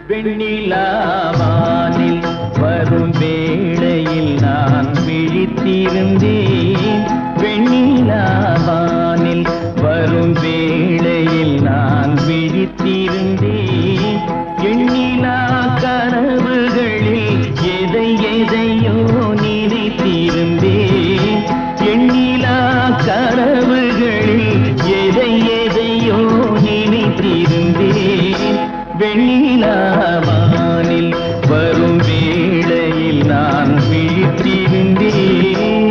வெண்ணிலாவானில் வரும் வேளையில் நான் விழித்திருந்தேன் வெண்ணிலாவானில் வரும் வேளையில் நான் விழித்திருந்தேன் எண்ணிலா கனவுகளில் எதை எதையோ நினைத்திருந்தேன் எண்ணிலா கனவுகளில் எதை எதையோ நினைத்திருந்தேன் வெண்ணிலாவானில் வரும் வேளையில் நான் விழித்திருந்தேன்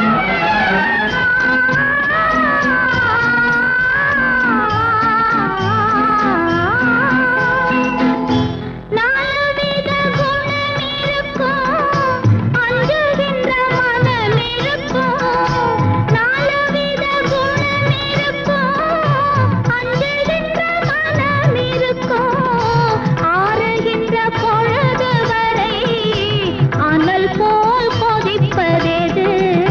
நாலுவித குணம் இருக்கும் அஞ்சுகின்ற மனம் இருக்கும் நாலுவித குணம் இருக்கும் அஞ்சுகின்ற மனம் இருக்கும் ஆறுகின்ற பொழுது வரை அனல் போல் கொதிப்பதெது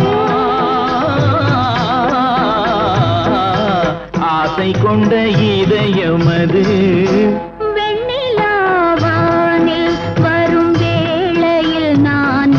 ஆசை கொண்ட இதயமது வெண்ணிலாவானில் வரும் வேளையில் நான்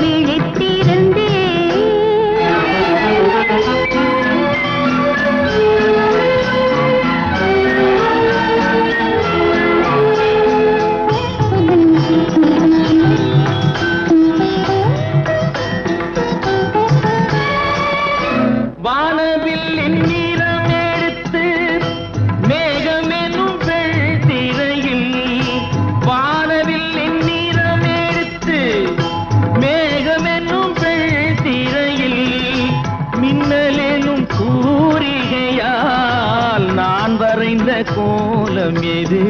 விழித்திருந்தேன் வானவில் நிறம் எடுத்து மேகமெனும் வெள்திரையில் வானவில் நிறம் எடுத்து மேகமெனும் வெள்திரையில் மின்னலெனும் கூறிகையால் நான் வரைந்த கோலம் எது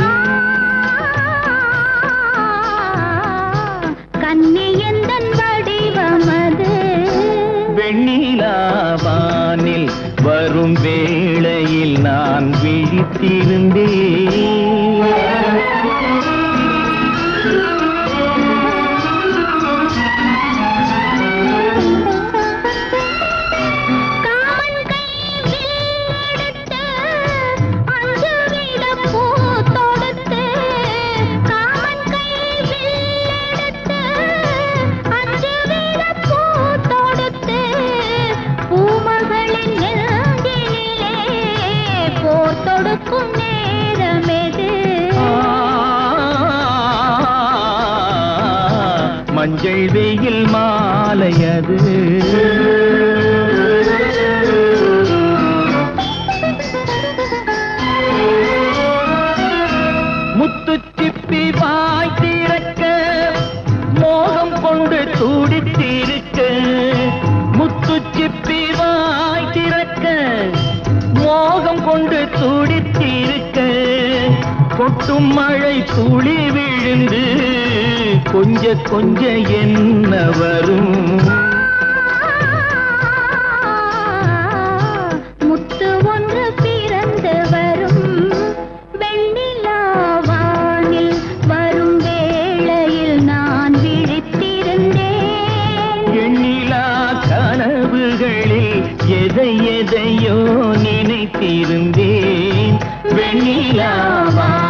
கன்னியந்தன் வடிவமது வெண்ணிலாவானில் வரும் வேளையில் நான் விழித்திருந்தேன் காமன் கையில் எடுத்து அஞ்சு விட பூ தொடுத்து காமன் கையில் எடுத்து அஞ்சு விட பூ தொடுத்து பூமகளின் நெஞ்சினிலே போர் தொடுக்கும் நேரமெது மஞ்சள் வெயில் மாலையது முத்துச்சிப்பி வாய் திறக்க மோகம் கொண்டு துடித்திருக்க முத்துச்சிப்பி வாய் திறக்க மோகம் கொண்டு துடித்திருக்க கொட்டும் மழை துளி விழுந்து கொஞ்ச கொஞ்ச என்ன வரும் முத்து ஒன்று பிறந்து வரும் வெண்ணிலாவானில் வரும் வேளையில் நான் விழித்திருந்தேன் எண்ணிலா கனவுகளில் எதை எதையோ நினைத்திருந்தேன் வெண்ணிலாவா